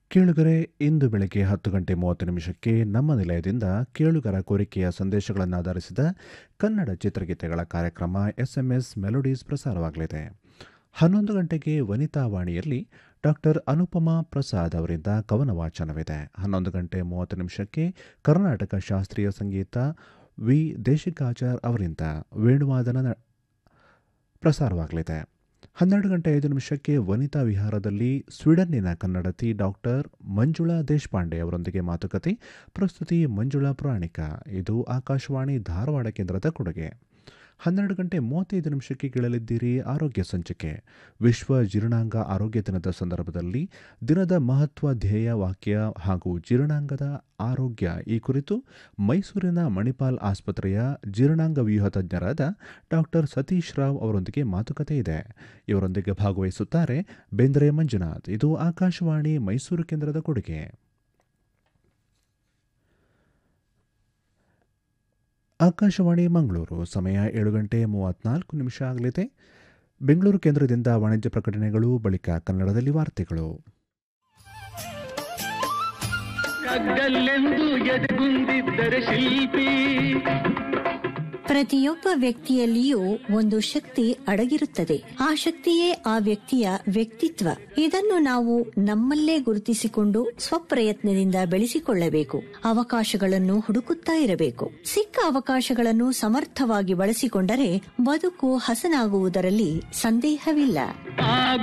ಕೇಳುಗರೆ ಇಂದು ಬೆಳಗ್ಗೆ ಹತ್ತು ಗಂಟೆ ಮೂವತ್ತು ನಿಮಿಷಕ್ಕೆ ನಮ್ಮ ನಿಲಯದಿಂದ ಕೇಳುಗರ ಕೋರಿಕೆಯ ಸಂದೇಶಗಳನ್ನು ಆಧರಿಸಿದ ಕನ್ನಡ ಚಿತ್ರಗೀತೆಗಳ ಕಾರ್ಯಕ್ರಮ ಎಸ್ಎಂಎಸ್ ಮೆಲೋಡೀಸ್ ಪ್ರಸಾರವಾಗಲಿದೆ ಹನ್ನೊಂದು ಗಂಟೆಗೆ ವನಿತಾ ವಾಣಿಯಲ್ಲಿ ಡಾಕ್ಟರ್ ಅನುಪಮಾ ಪ್ರಸಾದ್ ಅವರಿಂದ ಕವನ ವಾಚನವಿದೆ ಹನ್ನೊಂದು ಗಂಟೆ ಮೂವತ್ತು ನಿಮಿಷಕ್ಕೆ ಕರ್ನಾಟಕ ಶಾಸ್ತ್ರೀಯ ಸಂಗೀತ ವಿ ದೇಶಿಕಾಚಾರ್ ಅವರಿಂದ ವೇಣುವಾದನ ನ- ಪ್ರಸಾರವಾಗಲಿದೆ ಹನ್ನೆರಡು ಗಂಟೆ ಐದು ನಿಮಿಷಕ್ಕೆ ವನಿತಾ ವಿಹಾರದಲ್ಲಿ ಸ್ವೀಡನ್ನಿನ ಕನ್ನಡತಿ ಡಾಕ್ಟರ್ ಮಂಜುಳಾ ದೇಶಪಾಂಡೆ ಅವರೊಂದಿಗೆ ಮಾತುಕತೆ ಪ್ರಸ್ತುತಿ ಮಂಜುಳಾ ಪುರಾಣಿಕ ಇದು ಆಕಾಶವಾಣಿ ಧಾರವಾಡ ಕೇಂದ್ರದ ಕೊಡುಗೆ ಹನ್ನೆರಡು ಗಂಟೆ ಮೂವತ್ತೈದು ನಿಮಿಷಕ್ಕೆ ಕೇಳಲಿದ್ದೀರಿ ಆರೋಗ್ಯ ಸಂಚಿಕೆ ವಿಶ್ವ ಜೀರ್ಣಾಂಗ ಆರೋಗ್ಯ ದಿನದ ಸಂದರ್ಭದಲ್ಲಿ ದಿನದ ಮಹತ್ವ ಧ್ಯೇಯ ವಾಕ್ಯ ಹಾಗೂ ಜೀರ್ಣಾಂಗದ ಆರೋಗ್ಯ ಈ ಕುರಿತು ಮೈಸೂರಿನ ಮಣಿಪಾಲ್ ಆಸ್ಪತ್ರೆಯ ಜೀರ್ಣಾಂಗ ವ್ಯೂಹ ತಜ್ಞರಾದ ಡಾಕ್ಟರ್ ಸತೀಶ್ ರಾವ್ ಅವರೊಂದಿಗೆ ಮಾತುಕತೆ ಇದೆ ಇವರೊಂದಿಗೆ ಭಾಗವಹಿಸುತ್ತಾರೆ ಬೇಂದ್ರೆ ಮಂಜುನಾಥ್ ಇದು ಆಕಾಶವಾಣಿ ಮೈಸೂರು ಕೇಂದ್ರದ ಕೊಡುಗೆ ಆಕಾಶವಾಣಿ ಮಂಗಳೂರು ಸಮಯ ಏಳು ಗಂಟೆ ಮೂವತ್ನಾಲ್ಕು ನಿಮಿಷ ಆಗಲಿದೆ ಬೆಂಗಳೂರು ಕೇಂದ್ರದಿಂದ ವಾಣಿಜ್ಯ ಪ್ರಕಟಣೆಗಳು ಬಳಿಕ ಕನ್ನಡದಲ್ಲಿ ವಾರ್ತೆಗಳು ಕಗ್ಗಲ್ಲೆಂದು ಎದೆಗುಂದಿದ್ದರೆ ಶಿಲ್ಪಿ ಪ್ರತಿಯೊಬ್ಬ ವ್ಯಕ್ತಿಯಲ್ಲಿಯೂ ಒಂದು ಶಕ್ತಿ ಅಡಗಿರುತ್ತದೆ ಆ ಶಕ್ತಿಯೇ ಆ ವ್ಯಕ್ತಿಯ ವ್ಯಕ್ತಿತ್ವ ಇದನ್ನು ನಾವು ನಮ್ಮಲ್ಲೇ ಗುರುತಿಸಿಕೊಂಡು ಸ್ವಪ್ರಯತ್ನದಿಂದ ಬೆಳೆಸಿಕೊಳ್ಳಬೇಕು ಅವಕಾಶಗಳನ್ನು ಹುಡುಕುತ್ತಾ ಇರಬೇಕು ಸಿಕ್ಕ ಅವಕಾಶಗಳನ್ನು ಸಮರ್ಥವಾಗಿ ಬಳಸಿಕೊಂಡರೆ ಬದುಕು ಹಸನಾಗುವುದರಲ್ಲಿ ಸಂದೇಹವಿಲ್ಲ ಆ